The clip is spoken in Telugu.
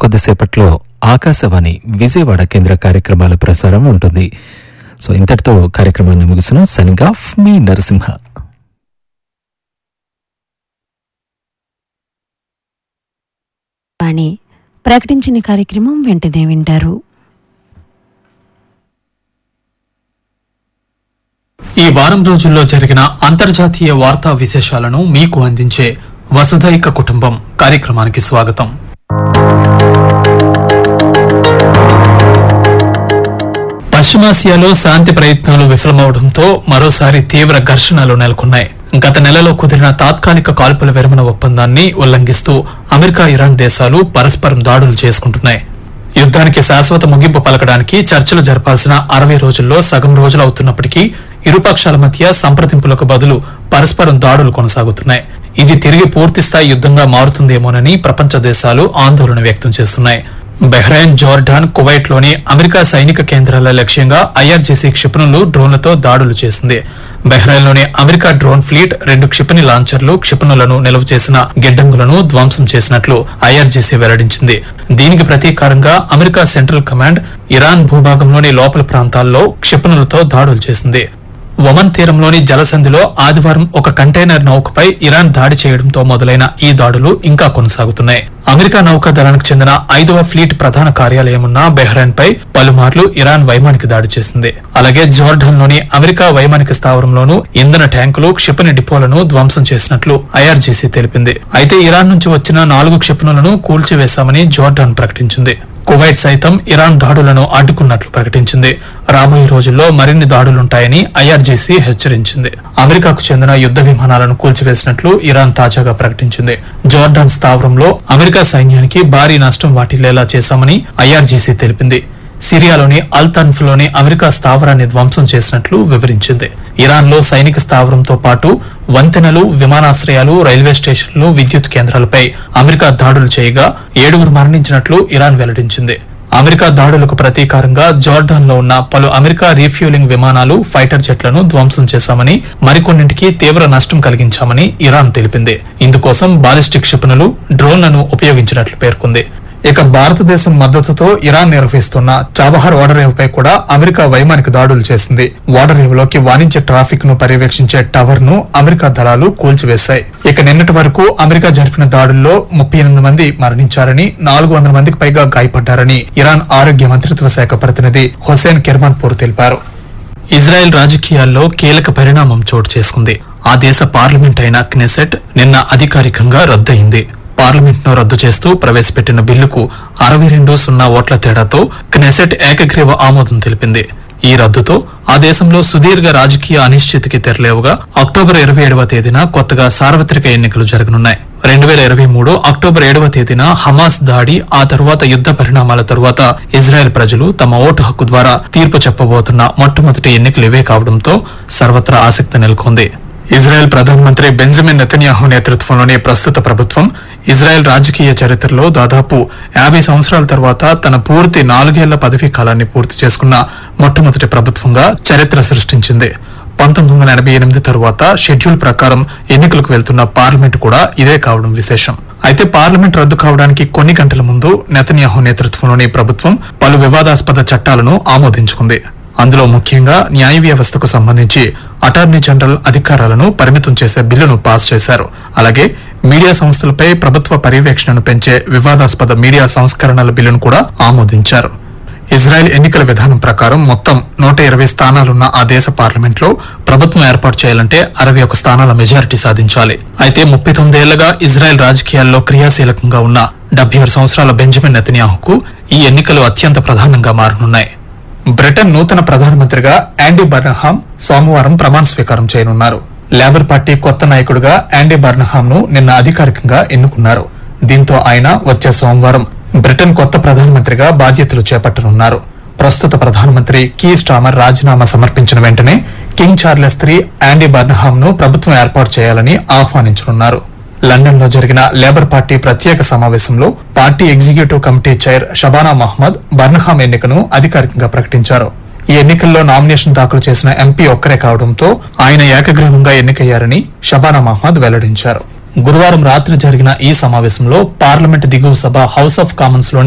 కొద్దిసేపట్లో ఆకాశవాణి విజయవాడ కేంద్ర కార్యక్రమాల ప్రసారం ఉంటుంది సో ఇంతటితో కార్యక్రమాన్ని ముగిసిన సనింగ్ ఆఫ్ మీ నరసింహ వాణి ప్రకటించిన కార్యక్రమం వెంటనే వింటారు ఈ వారం రోజుల్లో జరిగిన అంతర్జాతీయ వార్తా విశేషాలను మీకు అందించే వసుధైక కుటుంబం కార్యక్రమానికి స్వాగతం పశ్చిమాసియాలో శాంతి ప్రయత్నాలు విఫలమవడంతో మరోసారి తీవ్ర ఘర్షణలు నెలకొన్నాయి గత నెలలో కుదిరిన తాత్కాలిక కాల్పుల విరమణ ఒప్పందాన్ని ఉల్లంఘిస్తూ అమెరికా ఇరాన్ దేశాలు పరస్పరం దాడులు చేసుకుంటున్నాయి యుద్ధానికి శాశ్వత ముగింపు పలకడానికి చర్చలు జరపాల్సిన అరవై రోజుల్లో సగం రోజులు అవుతున్నప్పటికీ ఇరుపక్షాల మధ్య సంప్రదింపులకు బదులు పరస్పరం దాడులు కొనసాగుతున్నాయి ఇది తిరిగి పూర్తిస్థాయి యుద్ధంగా మారుతుందేమోనని ప్రపంచ దేశాలు ఆందోళన వ్యక్తం చేస్తున్నాయి బెహ్రైన్ జోర్డాన్ కువైట్ లోని అమెరికా సైనిక కేంద్రాల లక్ష్యంగా ఐఆర్జీసీ క్షిపణులు డ్రోన్లతో దాడులు చేసింది బెహ్రైన్ లోని అమెరికా డ్రోన్ ఫ్లీట్ రెండు క్షిపణి లాంచర్లు క్షిపణులను నిల్వ చేసిన గిడ్డంగులను ధ్వంసం చేసినట్లు ఐఆర్జీసీ వెల్లడించింది దీనికి ప్రతీకారంగా అమెరికా సెంట్రల్ కమాండ్ ఇరాన్ భూభాగంలోని లోపల ప్రాంతాల్లో క్షిపణులతో దాడులు చేసింది ఒమన్ తీరంలోని జలసంధిలో ఆదివారం ఒక కంటైనర్ నౌకపై ఇరాన్ దాడి చేయడంతో మొదలైన ఈ దాడులు ఇంకా కొనసాగుతున్నాయి అమెరికా నౌకాదళానికి చెందిన ఐదవ ఫ్లీట్ ప్రధాన కార్యాలయం ఉన్న బెహ్రైన్ పై పలుమార్లు ఇరాన్ వైమానిక దాడి చేసింది అలాగే జోర్డాన్ లోని అమెరికా వైమానిక స్థావరంలోనూ ఇంధన ట్యాంకులు క్షిపణి డిపోలను ధ్వంసం చేసినట్లు ఐఆర్జీసీ తెలిపింది అయితే ఇరాన్ నుంచి వచ్చిన నాలుగు క్షిపణులను కూల్చివేశామని జోర్డాన్ ప్రకటించింది కువైట్ సైతం ఇరాన్ దాడులను అడ్డుకున్నట్లు ప్రకటించింది రాబోయే రోజుల్లో మరిన్ని దాడులుంటాయని ఐఆర్జీసీ హెచ్చరించింది అమెరికాకు చెందిన యుద్ధ విమానాలను కూల్చివేసినట్లు ఇరాన్ తాజాగా ప్రకటించింది జోర్డాన్ స్థావరంలో అమెరికా సైన్యానికి భారీ నష్టం వాటిల్లేలా చేశామని ఐఆర్జీసీ తెలిపింది సిరియాలోని అల్ తన్ఫ్లోని అమెరికా స్థావరాన్ని ధ్వంసం చేసినట్లు వివరించింది ఇరాన్లో సైనిక స్థావరంతో పాటు వంతెనలు విమానాశ్రయాలు రైల్వే స్టేషన్లు విద్యుత్ కేంద్రాలపై అమెరికా దాడులు చేయగా ఏడుగురు మరణించినట్లు ఇరాన్ వెల్లడించింది అమెరికా దాడులకు ప్రతీకారంగా జోర్డాన్ లో ఉన్న పలు అమెరికా రీఫ్యూలింగ్ విమానాలు ఫైటర్ జెట్లను ధ్వంసం చేశామని మరికొన్నింటికి తీవ్ర నష్టం కలిగించామని ఇరాన్ తెలిపింది ఇందుకోసం బాలిస్టిక్ క్షిపణులు డ్రోన్లను ఉపయోగించినట్లు పేర్కొంది ఇక భారతదేశం మద్దతుతో ఇరాన్ నిర్వహిస్తున్న చాబహార్ ఓడరేవ్ పై కూడా అమెరికా వైమానిక దాడులు చేసింది ఓడరేవ్ లోకి వాణిజ్య ట్రాఫిక్ ను పర్యవేక్షించే టవర్ ను అమెరికా దళాలు కూల్చివేశాయి ఇక నిన్నటి వరకు అమెరికా జరిపిన దాడుల్లో ముప్పై ఎనిమిది మంది మరణించారని నాలుగు వందల మందికి పైగా గాయపడ్డారని ఇరాన్ ఆరోగ్య మంత్రిత్వ శాఖ ప్రతినిధి హుసేన్ కిర్మాన్పూర్ తెలిపారు ఇజ్రాయెల్ రాజకీయాల్లో కీలక పరిణామం చోటు చేసుకుంది ఆ దేశ పార్లమెంట్ అయిన క్నెసెట్ నిన్న అధికారికంగా రద్దయింది పార్లమెంట్ ను రద్దు చేస్తూ ప్రవేశపెట్టిన బిల్లుకు అరవై రెండు సున్నా ఓట్ల తేడాతో క్నెసెట్ ఏకగ్రీవ ఆమోదం తెలిపింది ఈ రద్దుతో ఆ దేశంలో సుదీర్ఘ రాజకీయ అనిశ్చితికి తెరలేవుగా అక్టోబర్ ఇరవై ఏడవ తేదీన కొత్తగా సార్వత్రిక ఎన్నికలు జరగనున్నాయి రెండు వేల ఇరవై మూడు అక్టోబర్ ఏడవ తేదీన హమాస్ దాడి ఆ తరువాత యుద్ధ పరిణామాల తరువాత ఇజ్రాయెల్ ప్రజలు తమ ఓటు హక్కు ద్వారా తీర్పు చెప్పబోతున్న మొట్టమొదటి ఎన్నికలు ఇవే కావడంతో సర్వత్రా ఆసక్తి నెలకొంది ఇజ్రాయెల్ ప్రధానమంత్రి బెంజమిన్ నెతన్యాహు నేతృత్వంలోని ప్రస్తుత ప్రభుత్వం ఇజ్రాయెల్ రాజకీయ చరిత్రలో దాదాపు యాభై సంవత్సరాల తర్వాత తన పూర్తి నాలుగేళ్ల పదవీ కాలాన్ని పూర్తి చేసుకున్న మొట్టమొదటి ప్రభుత్వంగా చరిత్ర సృష్టించింది పంతొమ్మిది వందల ఎనభై ఎనిమిది తరువాత షెడ్యూల్ ప్రకారం ఎన్నికలకు వెళ్తున్న పార్లమెంట్ కూడా ఇదే కావడం విశేషం అయితే పార్లమెంట్ రద్దు కావడానికి కొన్ని గంటల ముందు నెతన్యాహు నేతృత్వంలోని ప్రభుత్వం పలు వివాదాస్పద చట్టాలను ఆమోదించుకుంది అందులో ముఖ్యంగా న్యాయ వ్యవస్థకు సంబంధించి అటార్నీ జనరల్ అధికారాలను పరిమితం చేసే బిల్లును పాస్ చేశారు అలాగే మీడియా సంస్థలపై ప్రభుత్వ పర్యవేక్షణను పెంచే వివాదాస్పద మీడియా సంస్కరణల బిల్లును కూడా ఆమోదించారు ఇజ్రాయెల్ ఎన్నికల విధానం ప్రకారం మొత్తం నూట ఇరవై స్థానాలున్న ఆ దేశ పార్లమెంట్లో ప్రభుత్వం ఏర్పాటు చేయాలంటే అరవై ఒక స్థానాల మెజారిటీ సాధించాలి అయితే ముప్పై తొమ్మిదేళ్లుగా ఇజ్రాయెల్ రాజకీయాల్లో క్రియాశీలకంగా ఉన్న డెబ్బై ఆరు సంవత్సరాల బెంజమిన్ నెతన్యాహుకు ఈ ఎన్నికలు అత్యంత ప్రధానంగా మారనున్నాయి బ్రిటన్ నూతన ప్రధానమంత్రిగా యాండీ బర్నహామ్ సోమవారం ప్రమాణ స్వీకారం చేయనున్నారు లేబర్ పార్టీ కొత్త నాయకుడిగా యాండీ బర్నహామ్ ను నిన్న అధికారికంగా ఎన్నుకున్నారు దీంతో ఆయన వచ్చే సోమవారం బ్రిటన్ కొత్త ప్రధానమంత్రిగా బాధ్యతలు చేపట్టనున్నారు ప్రస్తుత ప్రధానమంత్రి కీ స్టామర్ రాజీనామా సమర్పించిన వెంటనే king Charles three Andy Burnham ను ప్రభుత్వం ఏర్పాటు చేయాలని ఆహ్వానించనున్నారు లండన్ లో జరిగిన లేబర్ పార్టీ ప్రత్యేక సమావేశంలో party executive committee chair Shabana Mahmood Burnham ఎన్నికను అధికారికంగా ప్రకటించారు ఈ ఎన్నికల్లో నామినేషన్ దాఖలు చేసిన ఎంపీ ఒక్కరే కావడంతో ఆయన ఏకగ్రీవంగా ఎన్నికయ్యారని షబానా మహ్మద్ వెల్లడించారు గురువారం రాత్రి జరిగిన ఈ సమావేశంలో పార్లమెంట్ దిగువ సభ హౌస్ ఆఫ్ కామన్స్ లోని